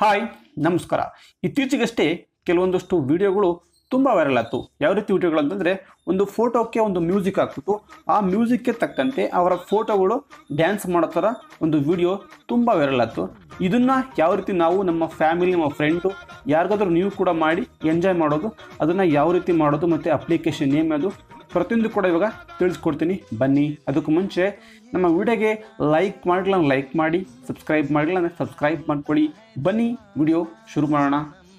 hi ನಮಸ್ಕಾರ ಇತ್ತೀಚೆಗಷ್ಟೇ ಕೆಲವೊಂದಷ್ಟು ವಿಡಿಯೋಗಳು ತುಂಬ ವೈರಲ್ ಆಯ್ತು ಯಾವ ರೀತಿ ವಿಡಿಯೋಗಳು ಅಂತಂದರೆ ಒಂದು ಫೋಟೋಕ್ಕೆ ಒಂದು ಮ್ಯೂಸಿಕ್ ಹಾಕ್ಬಿಟ್ಟು ಆ ಮ್ಯೂಸಿಕ್ಗೆ ತಕ್ಕಂತೆ ಅವರ ಫೋಟೋಗಳು ಡ್ಯಾನ್ಸ್ ಮಾಡೋ ಥರ ಒಂದು ವಿಡಿಯೋ ತುಂಬ ವೈರಲ್ ಆಯ್ತು ಇದನ್ನು ಯಾವ ರೀತಿ ನಾವು ನಮ್ಮ ಫ್ಯಾಮಿಲಿ ನಮ್ಮ ಫ್ರೆಂಡು ಯಾರಿಗಾದ್ರೂ ನೀವು ಕೂಡ ಮಾಡಿ ಎಂಜಾಯ್ ಮಾಡೋದು ಅದನ್ನು ಯಾವ ರೀತಿ ಮಾಡೋದು ಮತ್ತು ಅಪ್ಲಿಕೇಶನ್ ನೇಮ್ ಅದು ಪ್ರತಿಯೊಂದು ಕೂಡ ಇವಾಗ ತಿಳಿಸ್ಕೊಡ್ತೀನಿ ಬನ್ನಿ ಅದಕ್ಕೂ ಮುಂಚೆ ನಮ್ಮ ವಿಡಿಯೋಗೆ ಲೈಕ್ ಮಾಡಿಲ್ಲ ಲೈಕ್ ಮಾಡಿ ಸಬ್ಸ್ಕ್ರೈಬ್ ಮಾಡಿಲ್ಲ ಅಂದರೆ ಸಬ್ಸ್ಕ್ರೈಬ್ ಮಾಡ್ಕೊಳ್ಳಿ ಬನ್ನಿ ವಿಡಿಯೋ ಶುರು ಮಾಡೋಣ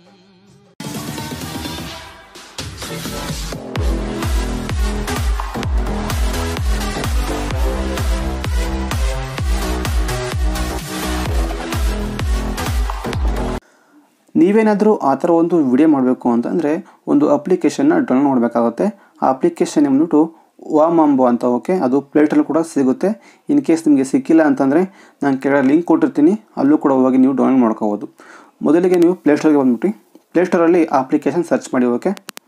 ನೀವೇನಾದರೂ ಆ ಥರ ಒಂದು ವಿಡಿಯೋ ಮಾಡಬೇಕು ಅಂತಂದರೆ ಒಂದು ಅಪ್ಲಿಕೇಶನ್ನ ಡೌನ್ಲೋಡ್ ಮಾಡಬೇಕಾಗುತ್ತೆ ಆ ಅಪ್ಲಿಕೇಶನ್ ಬಂದ್ಬಿಟ್ಟು ವಾಮಾಂಬೋ ಅಂತ ಓಕೆ ಅದು ಪ್ಲೇಟಲ್ಲಿ ಕೂಡ ಸಿಗುತ್ತೆ ಇನ್ ಕೇಸ್ ನಿಮಗೆ ಸಿಕ್ಕಿಲ್ಲ ಅಂತಂದರೆ ನಾನು ಕೆಳಗಡೆ ಲಿಂಕ್ ಕೊಟ್ಟಿರ್ತೀನಿ ಅಲ್ಲೂ ಕೂಡ ಹೋಗಿ ನೀವು ಡೌನ್ಲೋಡ್ ಮಾಡ್ಕೋಬೋದು ಮೊದಲಿಗೆ ನೀವು ಪ್ಲೇಸ್ಟೋರ್ಗೆ ಬಂದ್ಬಿಟ್ಟು ಪ್ಲೇಸ್ಟೋರಲ್ಲಿ ಆ ಅಪ್ಲಿಕೇಶನ್ ಸರ್ಚ್ ಮಾಡಿ okay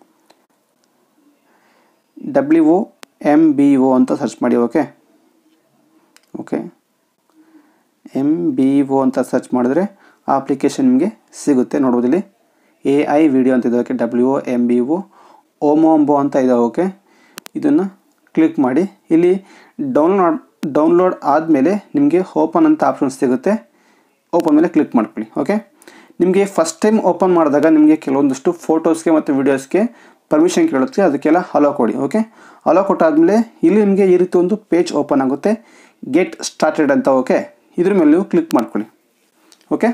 W O M B O ಅಂತ ಸರ್ಚ್ ಮಾಡಿ okay okay M B O ಅಂತ ಸರ್ಚ್ ಮಾಡಿದ್ರೆ ಆ ಅಪ್ಲಿಕೇಶನ್ ನಿಮಗೆ ಸಿಗುತ್ತೆ ನೋಡ್ಬೋದು ಇಲ್ಲಿ ಎ ಐ ವಿಡಿಯೋ ಅಂತ ಇದೆ okay W O M B O Wombo ಅಂತ ಇದೆ ಓಕೆ ಇದನ್ನು ಕ್ಲಿಕ್ ಮಾಡಿ ಇಲ್ಲಿ ಡೌನ್ಲೋಡ್ ಡೌನ್ಲೋಡ್ ಆದಮೇಲೆ ನಿಮಗೆ ಓಪನ್ ಅಂತ ಆಪ್ಷನ್ ಸಿಗುತ್ತೆ ಓಪನ್ ಮೇಲೆ ಕ್ಲಿಕ್ ಮಾಡ್ಕೊಳ್ಳಿ ಓಕೆ ನಿಮಗೆ ಫಸ್ಟ್ ಟೈಮ್ ಓಪನ್ ಮಾಡಿದಾಗ ನಿಮಗೆ ಕೆಲವೊಂದಷ್ಟು ಫೋಟೋಸ್ಗೆ ಮತ್ತು ವೀಡಿಯೋಸ್ಗೆ ಪರ್ಮಿಷನ್ ಕೇಳುತ್ತೆ ಅದಕ್ಕೆಲ್ಲ ಹಲೋ ಕೊಡಿ ಓಕೆ ಹಲೋ ಕೊಟ್ಟಾದಮೇಲೆ ಇಲ್ಲಿ ನಿಮಗೆ ಈ ರೀತಿ ಒಂದು ಪೇಜ್ ಓಪನ್ ಆಗುತ್ತೆ ಗೆಟ್ ಸ್ಟಾರ್ಟೆಡ್ ಅಂತ ಓಕೆ ಇದ್ರ ಮೇಲೆ ನೀವು ಕ್ಲಿಕ್ ಮಾಡ್ಕೊಳ್ಳಿ ಓಕೆ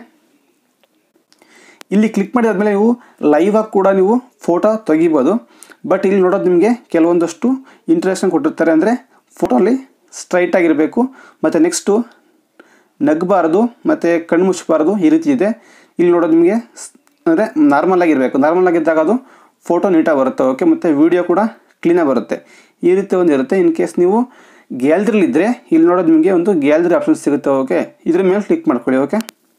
ಇಲ್ಲಿ ಕ್ಲಿಕ್ ಮಾಡಿದಾದ್ಮೇಲೆ ನೀವು ಲೈವಾಗಿ ಕೂಡ ನೀವು ಫೋಟೋ ತೆಗಿಬೋದು ಬಟ್ ಇಲ್ಲಿ ನೋಡೋದು ನಿಮಗೆ ಕೆಲವೊಂದಷ್ಟು ಇಂಟ್ರೆಸ್ಟನ್ನು ಕೊಟ್ಟಿರ್ತಾರೆ ಅಂದರೆ ಫೋಟೋಲ್ಲಿ ಸ್ಟ್ರೈಟ್ ಆಗಿರಬೇಕು ಮತ್ತು ನೆಕ್ಸ್ಟು ನಗಬಾರ್ದು ಮತ್ತು ಕಣ್ಣು ಮುಚ್ಚಬಾರ್ದು ಈ ರೀತಿ ಇದೆ ಇಲ್ಲಿ ನೋಡೋದು ನಿಮಗೆ ಅಂದರೆ ನಾರ್ಮಲ್ ಆಗಿರಬೇಕು ನಾರ್ಮಲ್ ಆಗಿದ್ದಾಗ ಅದು ಫೋಟೋ ನೀಟಾಗಿ ಬರುತ್ತೆ ಓಕೆ ಮತ್ತು ವೀಡಿಯೋ ಕೂಡ ಕ್ಲೀನಾಗಿ ಬರುತ್ತೆ ಈ ರೀತಿ ಒಂದು ಇರುತ್ತೆ ಇನ್ ಕೇಸ್ ನೀವು ಗ್ಯಾಲ್ರಿಲಿದ್ದರೆ ಇಲ್ಲಿ ನೋಡೋದು ನಿಮಗೆ ಒಂದು ಗ್ಯಾಲ್ರಿ ಆಪ್ಷನ್ ಸಿಗುತ್ತೆ ಓಕೆ ಇದ್ರ ಮೇಲೆ ಕ್ಲಿಕ್ ಮಾಡ್ಕೊಳ್ಳಿ ಓಕೆ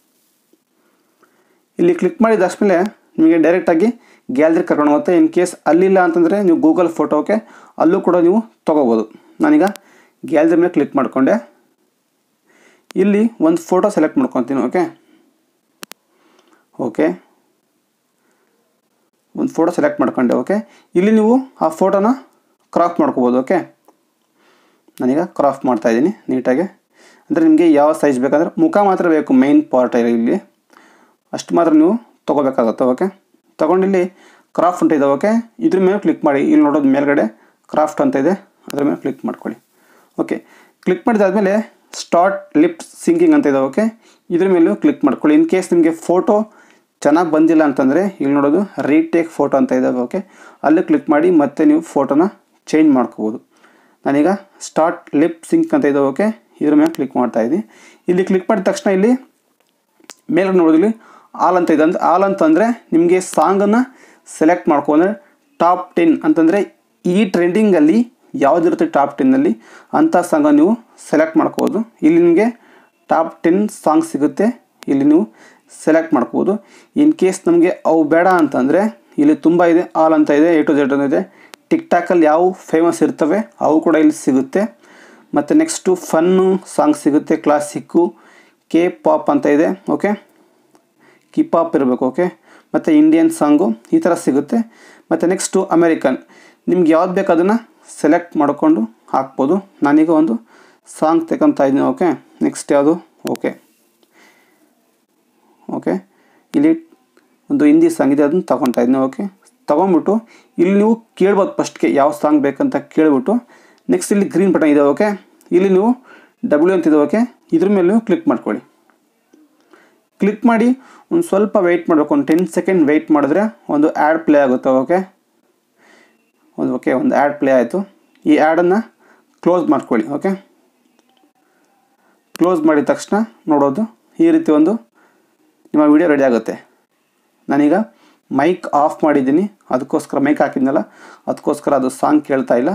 ಇಲ್ಲಿ ಕ್ಲಿಕ್ ಮಾಡಿದಾದ್ಮೇಲೆ ನಿಮಗೆ ಡೈರೆಕ್ಟಾಗಿ ಗ್ಯಾಲರಿ ಕರ್ಕೊಂಡು ಹೋಗುತ್ತೆ ಇನ್ ಕೇಸ್ ಅಲ್ಲಿಲ್ಲ ಅಂತಂದರೆ ನೀವು ಗೂಗಲ್ ಫೋಟೋಕ್ಕೆ ಅಲ್ಲೂ ಕೂಡ ನೀವು ತೊಗೋಬೋದು ನಾನೀಗ ಗ್ಯಾಲರಿ ಮೇಲೆ ಕ್ಲಿಕ್ ಮಾಡಿಕೊಂಡೆ ಇಲ್ಲಿ ಒಂದು ಫೋಟೋ ಸೆಲೆಕ್ಟ್ ಮಾಡ್ಕೊತೀನಿ ಓಕೆ ಓಕೆ ಒಂದು ಫೋಟೋ ಸೆಲೆಕ್ಟ್ ಮಾಡ್ಕೊಂಡೆ ಓಕೆ ಇಲ್ಲಿ ನೀವು ಆ ಫೋಟೋನ ಕ್ರಾಫ್ ಮಾಡ್ಕೋಬೋದು ಓಕೆ ನಾನೀಗ ಕ್ರಾಫ್ ಮಾಡ್ತಾಯಿದ್ದೀನಿ ನೀಟಾಗಿ ಅಂದರೆ ನಿಮಗೆ ಯಾವ ಸೈಜ್ ಬೇಕಂದ್ರೆ ಮುಖ ಮಾತ್ರ ಬೇಕು ಮೈನ್ ಪಾರ್ಟ್ ಇಲ್ಲಿ ಅಷ್ಟು ಮಾತ್ರ ನೀವು ತೊಗೋಬೇಕಾಗುತ್ತೆ ಓಕೆ ತೊಗೊಂಡಿಲ್ಲಿ ಕ್ರಾಫ್ಟ್ ಅಂತ ಇದೆ ಓಕೆ ಇದ್ರ ಮೇಲೆ ಕ್ಲಿಕ್ ಮಾಡಿ ಇಲ್ಲಿ ನೋಡೋದು ಮೇಲ್ಗಡೆ ಕ್ರಾಫ್ಟ್ ಅಂತ ಇದೆ ಅದ್ರ ಮೇಲೆ ಕ್ಲಿಕ್ ಮಾಡ್ಕೊಳ್ಳಿ ಓಕೆ ಕ್ಲಿಕ್ ಮಾಡಿದಾದ್ಮೇಲೆ ಸ್ಟಾರ್ಟ್ ಲಿಫ್ಟ್ ಸಿಂಕಿಂಗ್ ಅಂತ ಇದೆ ಓಕೆ ಇದ್ರ ಮೇಲೂ ಕ್ಲಿಕ್ ಮಾಡ್ಕೊಳ್ಳಿ ಇನ್ ಕೇಸ್ ನಿಮಗೆ ಫೋಟೋ ಚೆನ್ನಾಗಿ ಬಂದಿಲ್ಲ ಅಂತಂದರೆ ಇಲ್ಲಿ ನೋಡೋದು ರೀಟೇಕ್ ಫೋಟೋ ಅಂತ ಇದೆ ಓಕೆ ಅಲ್ಲಿ ಕ್ಲಿಕ್ ಮಾಡಿ ಮತ್ತೆ ನೀವು ಫೋಟೋನ ಚೇಂಜ್ ಮಾಡ್ಕೋಬೋದು ನಾನೀಗ ಸ್ಟಾರ್ಟ್ ಲಿಪ್ ಸಿಂಕ್ ಅಂತ ಇದೆ ಓಕೆ ಇದ್ರ ಮೇಲೆ ಕ್ಲಿಕ್ ಮಾಡ್ತಾ ಇದ್ದೀನಿ ಇಲ್ಲಿ ಕ್ಲಿಕ್ ಮಾಡಿದ ತಕ್ಷಣ ಇಲ್ಲಿ ಮೇಲೆ ನೋಡೋದಿಲ್ಲಿ ಆಲ್ ಅಂತ ಇದೆ ಅಂದ್ರೆ ಆಲ್ ಅಂತಂದರೆ ನಿಮಗೆ ಸಾಂಗನ್ನು ಸೆಲೆಕ್ಟ್ ಮಾಡ್ಕೊಂಡ್ರೆ ಟಾಪ್ ಟೆನ್ ಅಂತಂದರೆ ಈ ಟ್ರೆಂಡಿಂಗಲ್ಲಿ ಯಾವುದಿರುತ್ತೆ ಟಾಪ್ ಟೆನ್ನಲ್ಲಿ ಅಂಥ ಸಾಂಗನ್ನು ನೀವು ಸೆಲೆಕ್ಟ್ ಮಾಡ್ಕೋಬೋದು ಇಲ್ಲಿ ನಿಮಗೆ ಟಾಪ್ ಟೆನ್ ಸಾಂಗ್ ಸಿಗುತ್ತೆ ಇಲ್ಲಿ ನೀವು ಸೆಲೆಕ್ಟ್ ಮಾಡ್ಕೋಬೋದು ಇನ್ ಕೇಸ್ ನಮಗೆ ಅವು ಬೇಡ ಅಂತಂದರೆ ಇಲ್ಲಿ ತುಂಬ ಇದೆ ಆಲ್ ಅಂತ ಇದೆ ಎ ಟು ಜೆಡ್ ಅಂತ ಇದೆ ಟಿಕ್ ಟಾಕಲ್ಲಿ ಯಾವ ಫೇಮಸ್ ಇರ್ತವೆ ಅವು ಕೂಡ ಇಲ್ಲಿ ಸಿಗುತ್ತೆ ಮತ್ತು ನೆಕ್ಸ್ಟು ಫನ್ನು ಸಾಂಗ್ ಸಿಗುತ್ತೆ ಕ್ಲಾಸಿಕ್ಕು ಕೆ ಪಾಪ್ ಅಂತ ಇದೆ ಓಕೆ ಕಿಪಾಪ್ ಇರಬೇಕು ಓಕೆ ಮತ್ತು ಇಂಡಿಯನ್ ಸಾಂಗು ಈ ಥರ ಸಿಗುತ್ತೆ ಮತ್ತು ನೆಕ್ಸ್ಟು ಅಮೇರಿಕನ್ ನಿಮ್ಗೆ ಯಾವ್ದು ಬೇಕು ಅದನ್ನು ಸೆಲೆಕ್ಟ್ ಮಾಡಿಕೊಂಡು ಹಾಕ್ಬೋದು ನಾನೀಗ ಒಂದು ಸಾಂಗ್ ತೆಗೊತಾ ಇದ್ದೀನಿ ಓಕೆ ನೆಕ್ಸ್ಟ್ ಯಾವುದು ಓಕೆ ಓಕೆ ಇಲ್ಲಿ ಒಂದು ಹಿಂದಿ ಸಾಂಗ್ ಇದೆ ಅದನ್ನು ತೊಗೊತಾ ಇದ್ದೀನಿ ಓಕೆ ತೊಗೊಂಬಿಟ್ಟು ಇಲ್ಲಿ ನೀವು ಕೇಳ್ಬೋದು ಫಸ್ಟ್ಗೆ ಯಾವ ಸಾಂಗ್ ಬೇಕಂತ ಕೇಳಿಬಿಟ್ಟು ನೆಕ್ಸ್ಟ್ ಇಲ್ಲಿ ಗ್ರೀನ್ ಬಟನ್ ಇದೆ ಓಕೆ ಇಲ್ಲಿ ನೀವು ಡಬ್ಲ್ಯೂ ಅಂತಿದೆ ಓಕೆ ಇದ್ರ ಮೇಲೆ ನೀವು ಕ್ಲಿಕ್ ಮಾಡ್ಕೊಳ್ಳಿ ಕ್ಲಿಕ್ ಮಾಡಿ ಒಂದು ಸ್ವಲ್ಪ ವೆಯ್ಟ್ ಮಾಡಬೇಕು ಒಂದು ಟೆನ್ ಸೆಕೆಂಡ್ ವೆಯ್ಟ್ ಮಾಡಿದ್ರೆ ಒಂದು ಆ್ಯಡ್ ಪ್ಲೇ ಆಗುತ್ತೆ ಓಕೆ ಒಂದು ಓಕೆ ಒಂದು ಆ್ಯಡ್ ಪ್ಲೇ ಆಯಿತು ಈ ಆ್ಯಡನ್ನು ಕ್ಲೋಸ್ ಮಾಡ್ಕೊಳ್ಳಿ ಓಕೆ ಕ್ಲೋಸ್ ಮಾಡಿದ ತಕ್ಷಣ ನೋಡೋದು ಈ ರೀತಿ ಒಂದು ನಿಮ್ಮ ವಿಡಿಯೋ ರೆಡಿ ಆಗುತ್ತೆ ನಾನೀಗ ಮೈಕ್ ಆಫ್ ಮಾಡಿದ್ದೀನಿ ಅದಕ್ಕೋಸ್ಕರ ಮೈಕ್ ಹಾಕಿದ್ನಲ್ಲ ಅದಕ್ಕೋಸ್ಕರ ಅದು ಸಾಂಗ್ ಕೇಳ್ತಾ ಇಲ್ಲ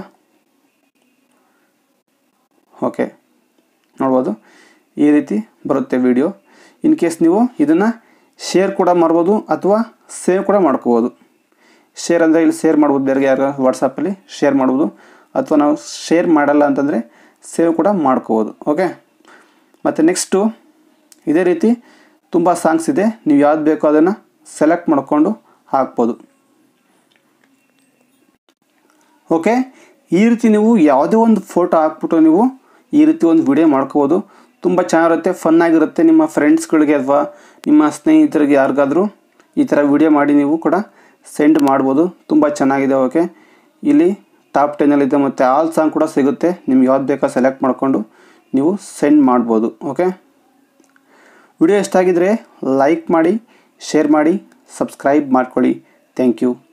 ಓಕೆ ನೋಡ್ಬೋದು ಈ ರೀತಿ ಬರುತ್ತೆ ವಿಡಿಯೋ ಇನ್ ಕೇಸ್ ನೀವು ಇದನ್ನು ಶೇರ್ ಕೂಡ ಮಾಡ್ಬೋದು ಅಥವಾ ಸೇವ್ ಕೂಡ ಮಾಡ್ಕೋಬೋದು ಶೇರ್ ಅಂದರೆ ಇಲ್ಲಿ ಶೇರ್ ಮಾಡ್ಬೋದು ಬೇರೆ ಯಾರು ವಾಟ್ಸಪ್ಪಲ್ಲಿ ಶೇರ್ ಮಾಡ್ಬೋದು ಅಥವಾ ನಾವು ಶೇರ್ ಮಾಡಲ್ಲ ಅಂತಂದರೆ ಸೇವ್ ಕೂಡ ಮಾಡ್ಕೋಬೋದು ಓಕೆ ಮತ್ತು ನೆಕ್ಸ್ಟು ಇದೇ ರೀತಿ ತುಂಬ ಸಾಂಗ್ಸ್ ಇದೆ ನೀವು ಯಾವ್ದು ಬೇಕೋ ಅದನ್ನು ಸೆಲೆಕ್ಟ್ ಮಾಡಿಕೊಂಡು ಹಾಕ್ಬೋದು ಓಕೆ ಈ ರೀತಿ ನೀವು ಯಾವುದೇ ಒಂದು ಫೋಟೋ ಹಾಕ್ಬಿಟ್ಟು ನೀವು ಈ ರೀತಿ ಒಂದು ವಿಡಿಯೋ ಮಾಡ್ಕೋಬೋದು ತುಂಬ ಚೆನ್ನಾಗಿರುತ್ತೆ ಫನ್ ಆಗಿರುತ್ತೆ ನಿಮ್ಮ ಫ್ರೆಂಡ್ಸ್ಗಳಿಗೆ ಅಥವಾ ನಿಮ್ಮ ಸ್ನೇಹಿತರಿಗೆ ಯಾರಿಗಾದರೂ ಈ ಥರ ವಿಡಿಯೋ ಮಾಡಿ ನೀವು ಕೂಡ ಸೆಂಡ್ ಮಾಡ್ಬೋದು ತುಂಬ ಚೆನ್ನಾಗಿದೆ ಓಕೆ ಇಲ್ಲಿ ಟಾಪ್ ಟೆನ್ನಲ್ಲಿದೆ ಮತ್ತು ಆಲ್ ಸಾಂಗ್ ಕೂಡ ಸಿಗುತ್ತೆ ನಿಮ್ಗೆ ಯಾವ್ದು ಬೇಕೋ ಸೆಲೆಕ್ಟ್ ಮಾಡಿಕೊಂಡು ನೀವು ಸೆಂಡ್ ಮಾಡ್ಬೋದು ಓಕೆ ವಿಡಿಯೋ ಇಷ್ಟ ಆಗಿದ್ರೆ ಲೈಕ್ ಮಾಡಿ ಶೇರ್ ಮಾಡಿ ಸಬ್ಸ್ಕ್ರೈಬ್ ಮಾಡ್ಕೊಳ್ಳಿ ಥ್ಯಾಂಕ್ ಯು